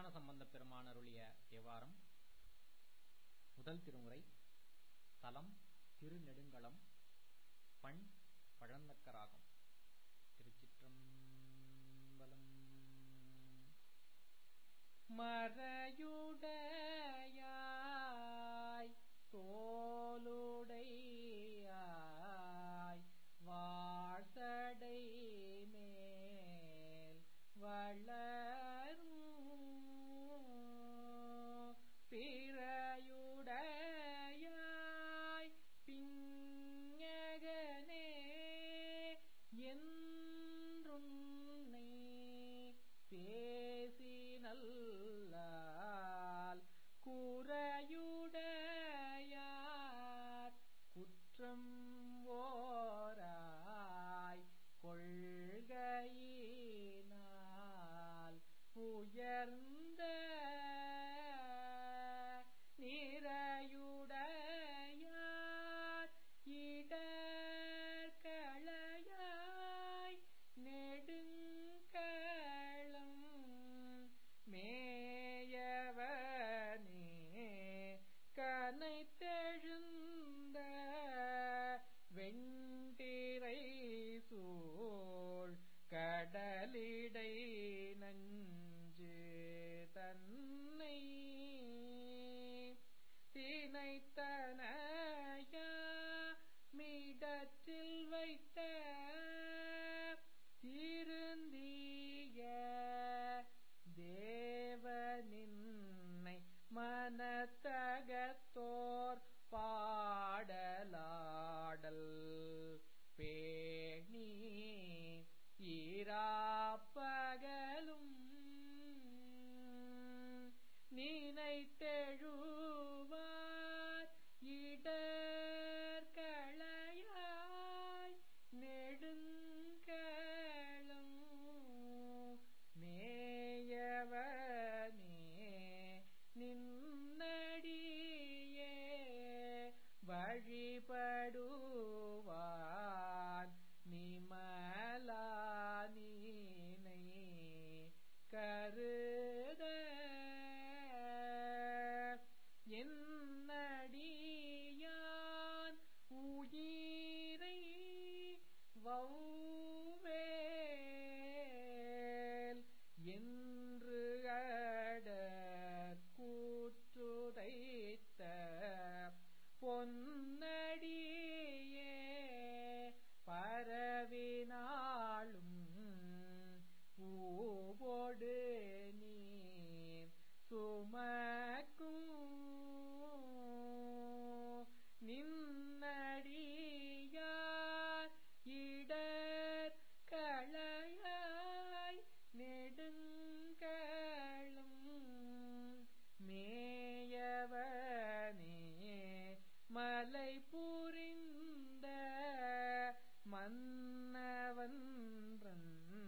திருஞான சம்பந்த பெருமான் அருளிய தேவாரம் முதல் திருமுறை தலம் திருநெடுங்களம் பண் பழந்தக்கராகம் திருச்சிற்றம்பலம் மறையுடையாய் தோளுடையாய் வாழ்சடை மேல் வளரும் பிறையுடையாய் பிஞகனே என்றுன்னை பேசினல்லால் குறையுடையார் குற்றம் ஓராய் கொள்கையினால் உயர்ந்த நிறையுடையார் இடர்களையாய் நெடுங்களம் மேயவனே கனைத்தெழுந்த வெண்டிரை சூழ் கடலிடை நஞ்சு தன்னை தினைத்தனையா மீடத்தில் வைத்த திருந்திய தேவனின்னை மனத்தகத்தோர் பாடலாடல் பேணி ஈராப்பகலும் நினைத்தெழுவார் இடர்களையாய் நெடுங்களம் மேயவனே நின்னடியே வழிபடுவான் நிமலா நீனை கருத என்னடியான் உயிரை வௌவேல் என்று அட கூற்றுதைத்த பொன்னடியே பரவினாளும் பூவோடு நீர் சுமக்கும் நின்னடியார் இடர் களையாய் நெடுங்களும் மேயவனே மலை புரிந்த மன்னவன்றன்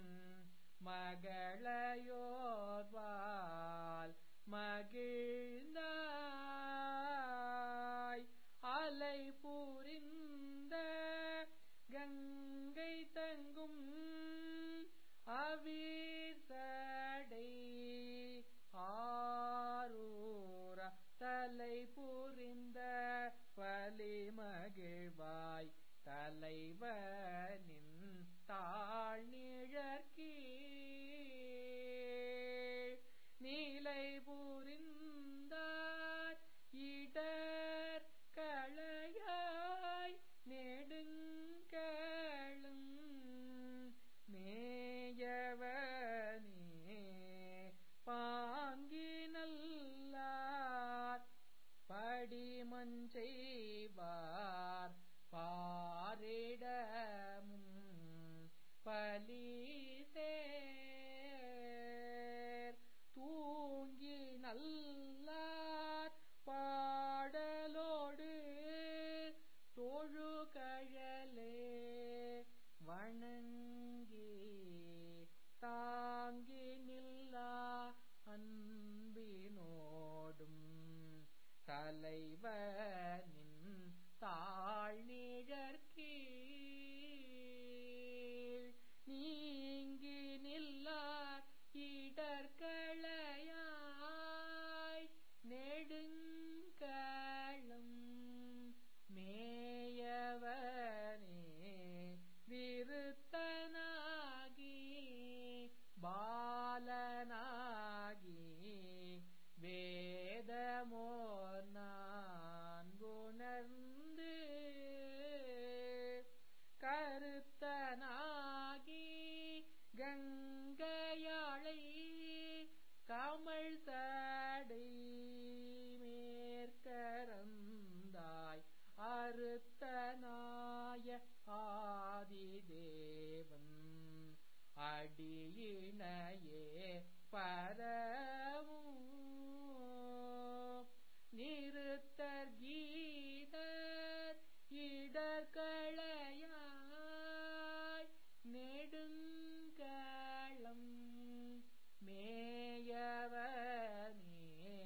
மகளையோர்வால் மகிழ்ந்தாய் அலை புரிந்த கங்கை தங்கும் அவிர்சடை ஆரூர தலை புரிந்த பலிமகிழ்வாய் தலைவனின் தாழ்நிழற்கீழ் நீலை புரிந்தார் இடர் களையாய் நெடுங்களும் மேயவனே பாங்கினல்லார் படிமஞ்செய்வார் பாரிடமும் பலி நிறுத்தனாய ஆதிதேவன் அடியினையே பரவும் நிறுத்தர் கீதர் இடர்களையாய் நெடுங்களம் மேயவனே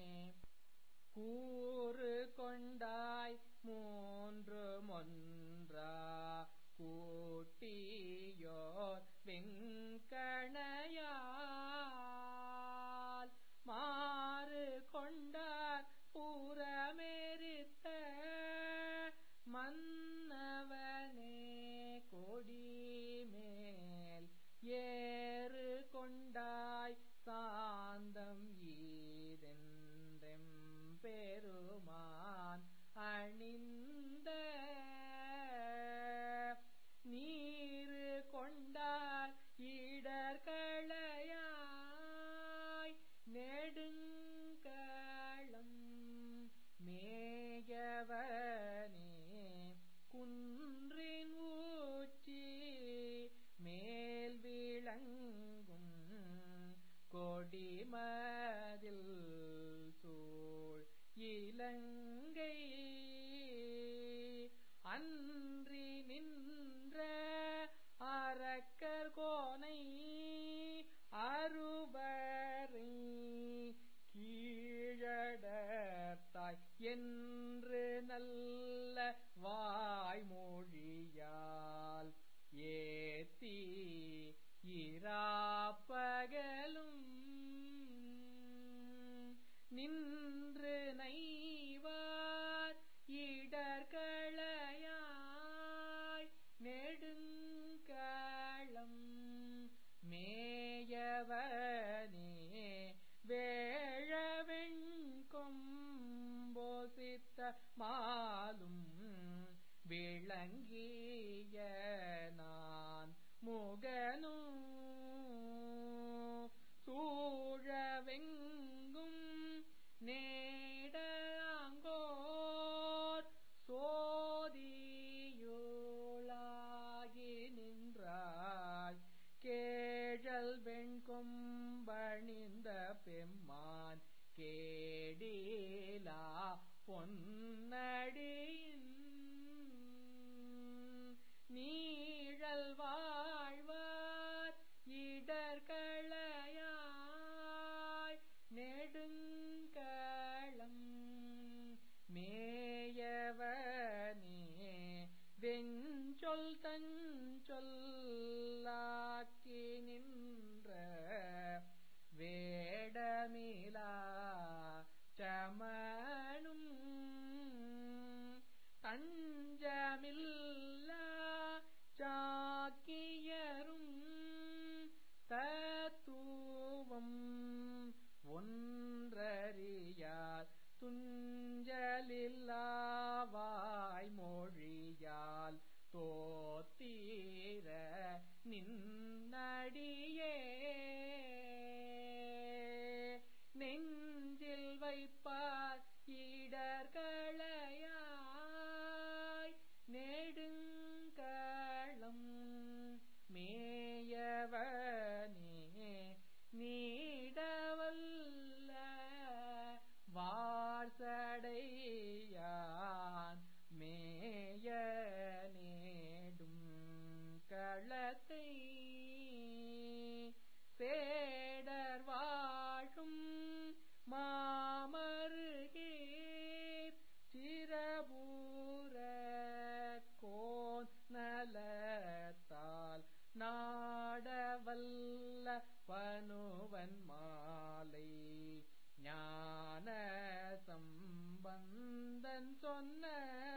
கூறு கொண்டாய் மூன்று மொன்றா கூட்டியோர் வெங்கணையால் மாறு கொண்டார் புறமெரித்த மன்னவனே கொடிமேல் ஏறு கொண்டாய் சாந்தம் ஈதென்றெம் பெருமான் அணிந்த நீரு கொண்டார் இடர்களையாய் நெடுங்களம் மேயவனே குன்றின் ஊச்சி மேல் விளங்கும் கொடிமதில் சூழ் இலங்கை அன்றி நின்ற அரக்கர் கோனை அருபரை கீழடத்தாய் என்று நல்ல வாய்மொழியால் ஏத்தி இராப்பகலும் நின்று நைவார் இடர்களையாய் நெடுங்களம் மேயவனே வேழவெண் கொம்போசித்த மாலும் விளங்கிய நான் முகனும் சூழவெங்கும் நேடாங்கோர் சோதியுளாகி நின்றாய் கேழல் வெண்கொம்பணிந்த பெம்மான் கேடிலா பொன்னடியின் நீழல் வாழ்வார் இடர்களையாய் நெடுங்களம் மேயவனே வெஞ்சொல் தஞ்சொல்லாக்கி நின்ற வேடமிலா சமனும் தஞ்சமில்லா சாக்கியரும் தத்துவம் ஒன்றறியார் துஞ்சலில்லாவாய் மொழியால் தோத்தீர நின்னடியே நெஞ்சில் வைப்பார் இடர்களையாய் நெடுங்களம் மேயவனே நீடவல்ல வார்சடையான் மேய நேடும் களத்தை சேடர் வாழும் மாமருகேர் சிரபூர கோன் நலத்தால் நாடவல்ல பனுவன் மாலை ஞான சம்பந்தன் சொன்ன